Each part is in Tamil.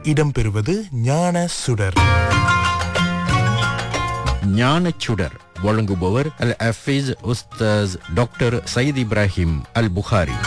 இடம்பெறுவது ஞான சுடர் ஞானச்சுடர் வழங்குபவர் அல் அஃபீஸ் உஸ்தாஸ் டாக்டர் சயீத் இப்ராஹிம் அல் புகாரி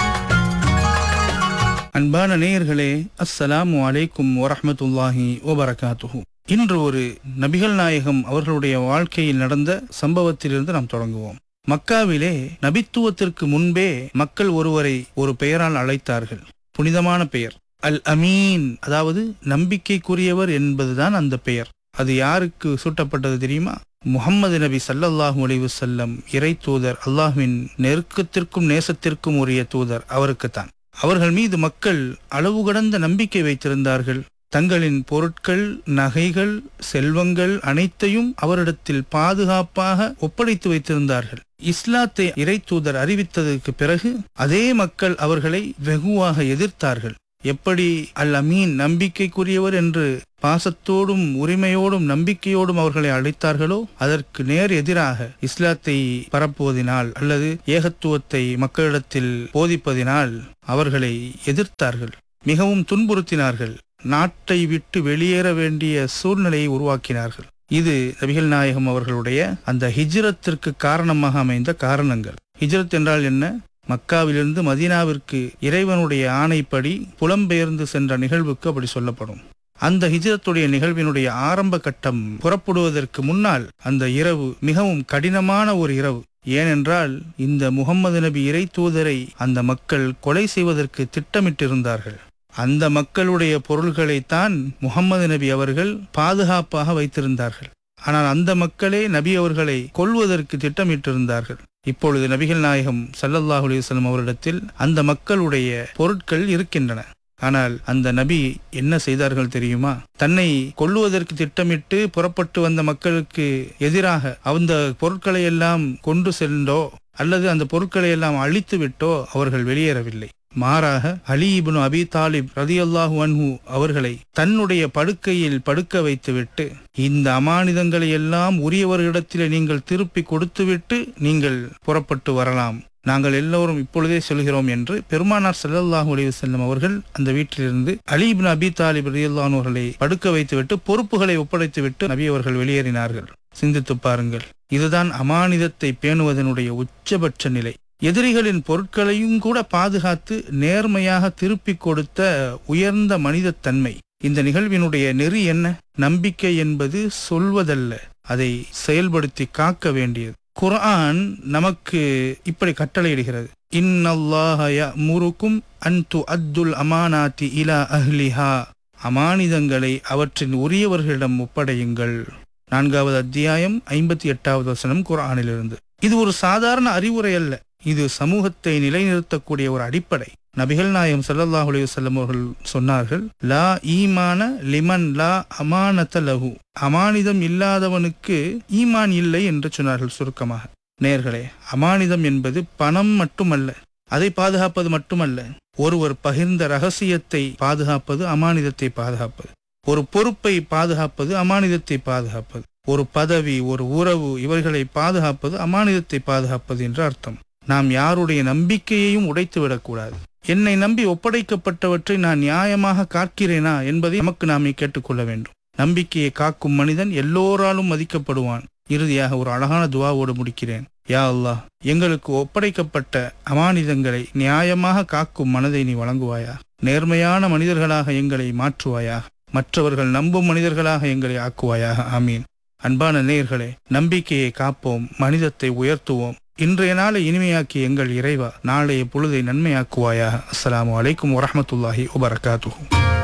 அன்பான நேயர்களே அஸ்ஸலாமு அலைக்கும் வரஹ்மத்துல்லாஹி வபரகாத்துஹு இன்று ஒரு நபிகள் நாயகம் அவர்களுடைய வாழ்க்கையில் நடந்த சம்பவத்திலிருந்து நாம் தொடங்குவோம் மக்காவிலே நபித்துவத்திற்கு முன்பே மக்கள் ஒருவரை ஒரு பெயரால் அழைத்தார்கள் புனிதமான பெயர் அல் அமீன் அதாவது நம்பிக்கைக்குரியவர் என்பதுதான் அந்த பெயர் அது யாருக்கு சூட்டப்பட்டது தெரியுமா முகம்மது நபி சல்லல்லாஹு அலைஹி வஸல்லம் இறை தூதர் அல்லாஹ்வின் நெருக்கத்திற்கும் நேசத்திற்கும் உரிய தூதர் அவருக்குத்தான் அவர்கள் மீது மக்கள் அளவு கடந்த நம்பிக்கை வைத்திருந்தார்கள் தங்களின் பொருட்கள் நகைகள் செல்வங்கள் அனைத்தையும் அவரிடத்தில் பாதுகாப்பாக ஒப்படைத்து வைத்திருந்தார்கள் இஸ்லாத்தை இறை தூதர் அறிவித்ததற்கு பிறகு அதே மக்கள் அவர்களை வெகுவாக எதிர்த்தார்கள் எப்படி அல் அமீன் நம்பிக்கைக்குரியவர் என்று பாசத்தோடும் உரிமையோடும் நம்பிக்கையோடும் அவர்களை அழைத்தார்களோ அதற்கு நேர் எதிராக இஸ்லாத்தை பரப்புவதினால் அல்லது ஏகத்துவத்தை மக்களிடத்தில் போதிப்பதினால் அவர்களை எதிர்த்தார்கள் மிகவும் துன்புறுத்தினார்கள் நாட்டை விட்டு வெளியேற வேண்டிய சூழ்நிலையை உருவாக்கினார்கள் இது நபிகள் நாயகம் அவர்களுடைய அந்த ஹிஜ்ரத்திற்கு காரணமாக அமைந்த காரணங்கள் ஹிஜ்ரத் என்றால் என்ன மக்காவிலிருந்து மதீனாவிற்கு இறைவனுடைய ஆணைப்படி புலம்பெயர்ந்து சென்ற நிகழ்வுக்கு அப்படி சொல்லப்படும் அந்த ஹிஜ்ரத்துடைய நிகழ்வினுடைய ஆரம்ப கட்டம் புறப்படுவதற்கு முன்னால் அந்த இரவு மிகவும் கடினமான ஒரு இரவு ஏனென்றால் இந்த முகம்மது நபி இறை தூதரை அந்த மக்கள் கொலை செய்வதற்கு திட்டமிட்டிருந்தார்கள் அந்த மக்களுடைய பொருள்களைத்தான் முகம்மது நபி அவர்கள் பாதுகாப்பாக வைத்திருந்தார்கள் ஆனால் அந்த மக்களே நபி அவர்களை கொல்வதற்கு திட்டமிட்டிருந்தார்கள் இப்பொழுது நபிகள் நாயகம் சல்லல்லாஹு அலைஹி வஸல்லம் அவரிடத்தில் அந்த மக்களுடைய பொருட்கள் இருக்கின்றன ஆனால் அந்த நபி என்ன செய்தார்கள் தெரியுமா தன்னை கொல்லுவதற்கு திட்டமிட்டு புறப்பட்டு வந்த மக்களுக்கு எதிராக அந்த பொருட்களை எல்லாம் கொண்டு சென்றோ அல்லது அந்த பொருட்களை எல்லாம் அழித்து விட்டோ அவர்கள் வெளியேறவில்லை மாறாக அலி இப்னு அபி தாலிப் ரதியல்லாஹு அன்ஹு அவர்களை தன்னுடைய படுக்கையில் படுக்க வைத்துவிட்டு இந்த அமானிதங்களை எல்லாம் உரியவர்களிடத்திலே நீங்கள் திருப்பி கொடுத்துவிட்டு நீங்கள் புறப்பட்டு வரலாம் நாங்கள் எல்லோரும் இப்பொழுதே சொல்கிறோம் என்று பெருமானார் ஸல்லல்லாஹு அலைஹி வஸல்லம் அவர்கள் அந்த வீட்டிலிருந்து அலி இப்னு அபி தாலிப் ரலியல்லாஹு அவர்களை படுக்க வைத்துவிட்டு பொறுப்புகளை ஒப்படைத்துவிட்டு நபி அவர்கள் வெளியேறினார்கள் சிந்தித்து பாருங்கள் இதுதான் அமானிதத்தை பேணுவதனுடைய உச்சபட்ச நிலை எதிரிகளின் பொருட்களையும் கூட பாதுகாத்து நேர்மையாக திருப்பி கொடுத்த உயர்ந்த மனிதத்தன்மை இந்த நிகழ்வினுடைய நெறி என்ன நம்பிக்கை என்பது சொல்வதல்ல அதை செயல்படுத்தி காக்க வேண்டியது குர்ஆன் நமக்கு இப்படி கட்டளையிடுகிறது இன்னல்லாஹய முருக்கும் அன்து அத்துல் அமானாத்தி இலா அஹ்லிஹா அமானிதங்களை அவற்றின் உரியவர்களிடம் ஒப்படையுங்கள் நான்காவது அத்தியாயம் ஐம்பத்தி எட்டாவது வசனம் குர்ஆனிலிருந்து இது ஒரு சாதாரண அறிவுரை அல்ல இது சமூகத்தை நிலைநிறுத்தக்கூடிய ஒரு அடிப்படை நபிகள் நாயகம் ஸல்லல்லாஹு அலைஹி வஸல்லம் அவர்கள் சொன்னார்கள் லா ஈமான லிமன் லா அமானத லஹு அமானிதம் இல்லாதவனுக்கு ஈமான் இல்லை என்று சொன்னார்கள் சுருக்கமாக நேர்களே அமானிதம் என்பது பணம் மட்டுமல்ல அதை பாதுகாப்பது மட்டுமல்ல ஒருவர் பகிர்ந்த ரகசியத்தை பாதுகாப்பது அமானிதத்தை பாதுகாப்பது ஒரு பொறுப்பை பாதுகாப்பது அமானிதத்தை பாதுகாப்பது ஒரு பதவி ஒரு உறவு இவர்களை பாதுகாப்பது அமானிதத்தை பாதுகாப்பது என்று அர்த்தம் நாம் யாருடைய நம்பிக்கையையும் உடைத்து விடக்கூடாது என்னை நம்பி ஒப்படைக்கப்பட்டவற்றை நான் நியாயமாக காக்கிறேனா என்பதை நமக்கு நாமே கேட்டுக்கொள்ள வேண்டும் நம்பிக்கையை காக்கும் மனிதன் எல்லோராலும் மதிக்கப்படுவான் இறுதியாக ஒரு அழகான துவாவோடு முடிக்கிறேன் யா அல்லாஹ் எங்களுக்கு ஒப்படைக்கப்பட்ட அமானிதங்களை நியாயமாக காக்கும் மனதை நீ வழங்குவாயா நேர்மையான மனிதர்களாக எங்களை மாற்றுவாயா மற்றவர்கள் நம்பும் மனிதர்களாக எங்களை ஆக்குவாயாக ஆமீன் அன்பான நேயர்களே நம்பிக்கையை காப்போம் மனிதத்தை உயர்த்துவோம் இன்றைய நாளை இனிமையாக்கி எங்கள் இறைவா நாளைய பொழுதை நன்மையாக்குவாயாக அஸ்ஸலாமு அலைக்கும் வரஹ்மத்துல்லாஹி வபரகாத்துஹு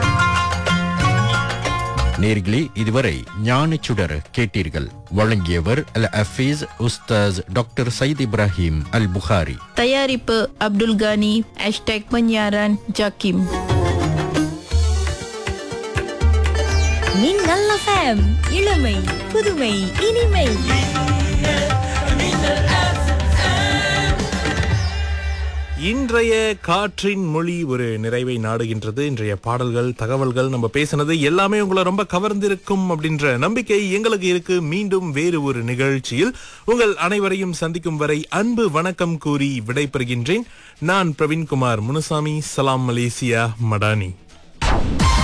நேர்களே இதுவரை ஞானச்சுடர் கேட்டீர்கள் வழங்கியவர் அல் அஃபீஸ் உஸ்தாஸ் டாக்டர் சயீத் இப்ராஹிம் அல் புகாரி தயாரிப்பு அப்துல் கானி ஹேஷ்டேக் பன்யாரன் ஜாக்கிம் மின்னல் எஃப்எம் இளமை புதுமை இனிமை இன்றைய காற்றின் மொழி ஒரு நிறைவை நாடுகின்றது இன்றைய பாடல்கள் தகவல்கள் நம்ம பேசினது எல்லாமே உங்களை ரொம்ப கவர்ந்திருக்கும் அப்படின்ற நம்பிக்கை எங்களுக்கு இருக்கு மீண்டும் வேறு ஒரு நிகழ்ச்சியில் உங்கள் அனைவரையும் சந்திக்கும் வரை அன்பு வணக்கம் கூறி விடைபெறுகின்றேன் நான் பிரவீன்குமார் முனுசாமி சலாம் மலேசியா மடானி